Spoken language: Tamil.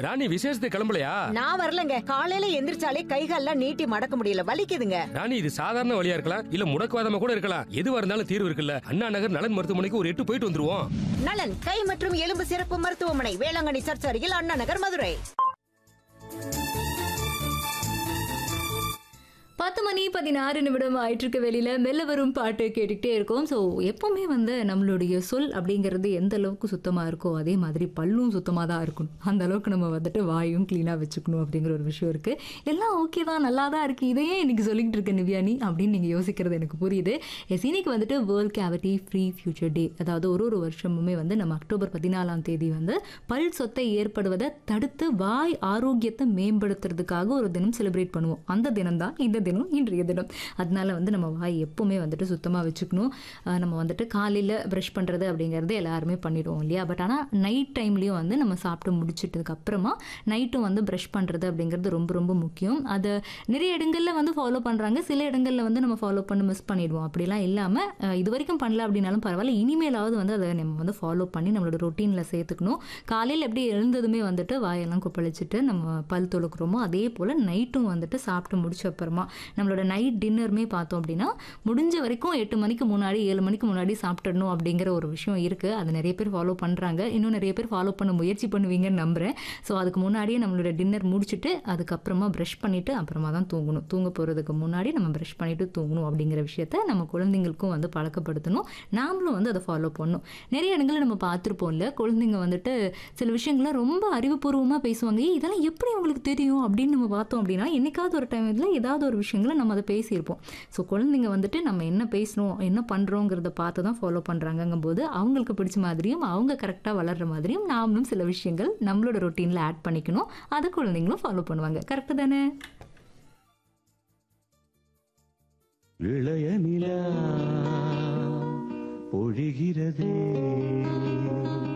ராணி விசேஷத்துக்கு கிளம்பலையா நான் வரலங்க காலையில எந்திரிச்சாலே கைகால்லாம் நீட்டி மடக்க முடியல வலிக்குதுங்க ராணி இது சாதாரண வழியா இருக்கலாம் இல்ல முடக்குவாதமா கூட இருக்கலாம் எதுவா இருந்தாலும் தீர்வு இருக்குல்ல அண்ணா நகர் நலன் மருத்துவமனைக்கு ஒரு எட்டு போயிட்டு வந்துருவோம் நலன் கை மற்றும் எலும்பு சிறப்பு மருத்துவமனை வேளாங்கண்ணி சர்ச் அருகில் அண்ணா நகர் மதுரை பத்து மணி பதினாறு நிமிடம் ஆயிட்டு இருக்க வெளியில மெல்ல வரும் பாட்டு கேட்டுக்கிட்டே இருக்கோம் ஸோ எப்பவுமே வந்து நம்மளுடைய சொல் அப்படிங்கிறது எந்த அளவுக்கு சுத்தமாக இருக்கோ அதே மாதிரி பல்லும் சுத்தமாக தான் இருக்கணும் அந்த அளவுக்கு நம்ம வந்துட்டு வாயும் க்ளீனாக வச்சுக்கணும் அப்படிங்கிற ஒரு விஷயம் இருக்கு எல்லாம் ஓகே தான் நல்லா தான் இருக்கு இதையே இன்னைக்கு சொல்லிக்கிட்டு இருக்க நிவ்யானி அப்படின்னு நீங்கள் யோசிக்கிறது எனக்கு புரியுது எஸ் இன்னைக்கு வந்துட்டு world cavity free future day அதாவது ஒரு ஒரு வருஷமுமே வந்து நம்ம அக்டோபர் பதினாலாம் தேதி வந்து பல் சொத்தை ஏற்படுவதை தடுத்து வாய் ஆரோக்கியத்தை மேம்படுத்துறதுக்காக ஒரு தினம் செலிப்ரேட் பண்ணுவோம் அந்த தினம் தான் இந்த தினம் இன்றைய தினம் அதனால வந்து நம்ம வாய் எப்பவுமே வந்துட்டு சுத்தமாக வச்சுக்கணும் அஹ் நம்ம வந்துட்டு காலையில் ப்ரஷ் பண்ணுறது அப்படிங்கிறது எல்லாருமே பண்ணிடுவோம் இல்லையா பட் ஆனால் நைட் டைம்லேயும் வந்து நம்ம சாப்பிட்டு முடிச்சிட்டதுக்கு அப்புறமா நைட்டும் வந்து ப்ரஷ் பண்ணுறது அப்படிங்கிறது ரொம்ப ரொம்ப முக்கியம் அதை நிறைய இடங்களில் வந்து ஃபாலோ பண்ணுறாங்க சில இடங்களில் வந்து நம்ம ஃபாலோ பண்ணி மிஸ் பண்ணிடுவோம் அப்படிலாம் இல்லாமல் இது வரைக்கும் பண்ணல அப்படின்னாலும் பரவாயில்ல இனிமேலாவது வந்து அதை நம்ம வந்து ஃபாலோ பண்ணி நம்மளோட ரொட்டீனில் சேர்த்துக்கணும் காலையில் எப்படி எழுந்ததுமே வந்துட்டு வாயெல்லாம் கொப்பளிச்சுட்டு நம்ம பல் துளக்குறோமோ அதே போல் நைட்டும் வந்துட்டு சாப்பிட்டு முடிச்ச அப்புறமா நம்மளோட நைட் டின்னருமே பார்த்தோம் அப்படின்னா முடிஞ்ச வரைக்கும் எட்டு மணிக்கு முன்னாடி ஏழு மணிக்கு முன்னாடி சாப்பிட்டுடணும் அப்படிங்கிற ஒரு விஷயம் இருக்குது அதை நிறைய பேர் ஃபாலோ பண்ணுறாங்க இன்னும் நிறைய பேர் ஃபாலோ பண்ண முயற்சி பண்ணுவீங்கன்னு நம்புகிறேன் ஸோ அதுக்கு முன்னாடியே நம்மளோட டின்னர் முடிச்சுட்டு அதுக்கப்புறமா ப்ரஷ் பண்ணிவிட்டு அப்புறமா தான் தூங்கணும் தூங்க போகிறதுக்கு முன்னாடி நம்ம ப்ரஷ் பண்ணிவிட்டு தூங்கணும் அப்படிங்கிற விஷயத்த நம்ம குழந்தைங்களுக்கும் வந்து பழக்கப்படுத்தணும் நாமளும் வந்து அதை ஃபாலோ பண்ணணும் நிறைய இடங்களில் நம்ம பார்த்துருப்போம்ல குழந்தைங்க வந்துட்டு சில விஷயங்களை ரொம்ப அறிவுபூர்வமாக பேசுவாங்க "ஏய், இதெல்லாம் எப்படி உங்களுக்கு தெரியும் அப்படின்னு நம்ம பார்த்தோம் அப்படின்னா என்னைக்காவது ஒரு டைம் இதில் ஏதாவது ஒரு விஷயங்களை நம்ம அதை பேசியிருப்போம் ஸோ குழந்தைங்க வந்துட்டு நம்ம என்ன பேசணும் என்ன பண்ணுறோங்கிறத பார்த்து தான் ஃபாலோ பண்ணுறாங்கங்கும் போது அவங்களுக்கு பிடிச்ச மாதிரியும் அவங்க கரெக்டாக வளர்ற மாதிரியும் நாமளும் சில விஷயங்கள் நம்மளோட ரொட்டீனில் ஆட் பண்ணிக்கணும் அதை குழந்தைங்களும் ஃபாலோ பண்ணுவாங்க கரெக்டு தானே இளைய நிலா பொழிகிறதே